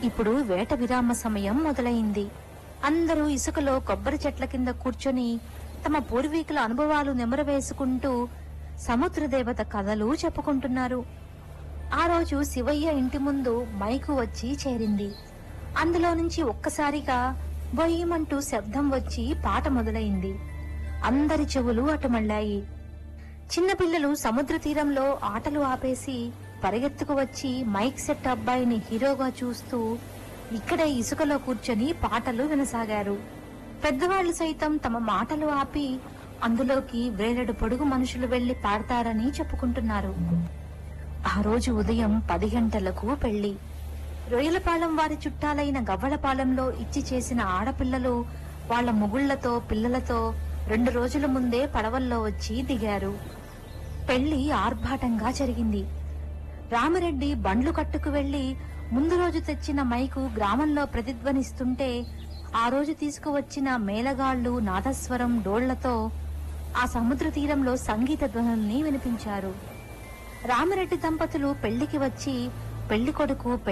ఇప్పుడు వేట విరామ సమయం మొదలైంది అందరూ ఇసుకలో కొబ్బరి చెట్ల కింద కూర్చొని తమ పూర్వీకుల అనుభవాలు నెమరవేసుకుంటూ సముద్ర దేవత కథలు చెప్పుకుంటున్నారు ఆ రోజు శివయ్య ఇంటి ముందు మైకు వచ్చి చేరింది అందులో నుంచి ఒక్కసారిగా బొయ్యమంటూ శబ్దం వచ్చి పాట మొదలైంది అందరి చెవులు అటుమళ్ళాయి చిన్నపిల్లలు సముద్ర తీరంలో ఆటలు ఆపేసి పరిగెత్తుకు వచ్చి మైక్ సెట్ అబ్బాయిని హీరోగా చూస్తూ ఇక్కడే ఇసుకలో కూర్చొని పాటలు వినసాగారు పెద్దవాళ్లు సైతం తమ మాటలు ఆపి అందులోకి వేలెడు పొడుగు మనుషులు వెళ్లి పాడతారని చెప్పుకుంటున్నారు ఆ రోజు ఉదయం పది గంటలకు పెళ్లి రొయ్యలపాలెం వారి చుట్టాలైన గవ్వలపాలెంలో ఇచ్చి చేసిన ఆడపిల్లలు వాళ్ళ మొగుళ్లతో పిల్లలతో రెండు రోజుల ముందే పడవల్లో వచ్చి దిగారు పెళ్లి ఆర్భాటంగా జరిగింది రామిరెడ్డి బండ్లు కట్టుకు వెళ్లి ముందు రోజు తెచ్చిన మైకు గ్రామంలో ప్రతిధ్వనిస్తుంటే ఆ రోజు తీసుకువచ్చిన మేళగాళ్లు నాదస్వరం డోళ్లతో ఆ సముద్ర తీరంలో సంగీత ధ్వనుల్ని వినిపించారు రామిరెడ్డి దంపతులు పెళ్లికి వచ్చి పెళ్లి కొడుకు